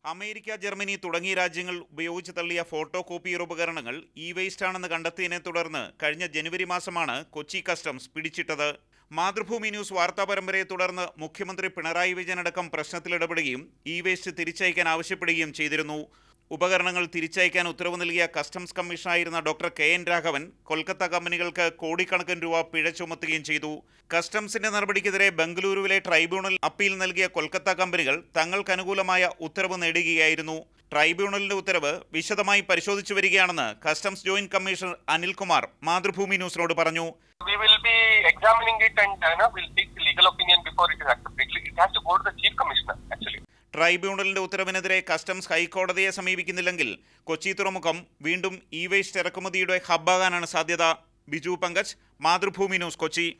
America Germany തുടങ്ങിയ രാജ്യങ്ങൾ ഉപയോഗിച്ച് തള്ളിയ ഫോട്ടോ കോപ്പിയർ ഉപകരണങ്ങൾ ഇ വേസ്റ്റ് ആണെന്ന് കണ്ടെത്തിയതിനെ തുടർന്ന് കഴിഞ്ഞ ജനുവരി മാസമാണ് കൊച്ചി കസ്റ്റംസ് പിടിച്ചിട്ടത് മാതൃഭൂമി ന്യൂസ് വാർത്താ പരമ്പരയെ തുടർന്ന് മുഖ്യമന്ത്രി പിണറായി വിജയൻ അടക്കം പ്രശ്നത്തിലിടപെടുകയും ഇ വേസ്റ്റ് തിരിച്ചയക്കാൻ ആവശ്യപ്പെടുകയും ചെയ്തിരുന്നു ഉപകരണങ്ങൾ തിരിച്ചയക്കാൻ ഉത്തരവ് നൽകിയ കസ്റ്റംസ് കമ്മീഷണറായിരുന്ന doctor K N Raghavan Kolkata കമ്പനികൾക്ക് കോടിക്കണക്കിന് രൂപ പിഴ ചുമത്തുകയും ചെയ്തു കസ്റ്റംസിന്റെ നടപടിക്കെതിരെ ബംഗളൂരുവിലെ ട്രൈബ്യൂണൽ അപ്പീൽ നൽകിയ കൊൽക്കത്ത കമ്പനികൾ തങ്ങൾക്ക് അനുകൂലമായ ഉത്തരവ് നേടുകയായിരുന്നു ട്രൈബ്യൂണലിന്റെ ഉത്തരവ് വിശദമായി പരിശോധിച്ചു വരികയാണെന്ന് customs joint commissioner Anilkumar Mathrubhumi ന്യൂസിനോട് പറഞ്ഞു we will be examining it and uh, you know, we'll take the legal opinion before it is accepted. It has to go to the chief commissioner actually. ട്രൈബ്യൂണലിന്റെ ഉത്തരവിനെതിരെ കസ്റ്റംസ് ഹൈക്കോടതിയെ സമീപിക്കുന്നില്ലെങ്കിൽ കൊച്ചി തുറമുഖം വീണ്ടും E waste ഇറക്കുമതിയുടെ ഹബ്ബാകാനാണ് സാധ്യത Biju Pankaj Mathrubhumi news Kochi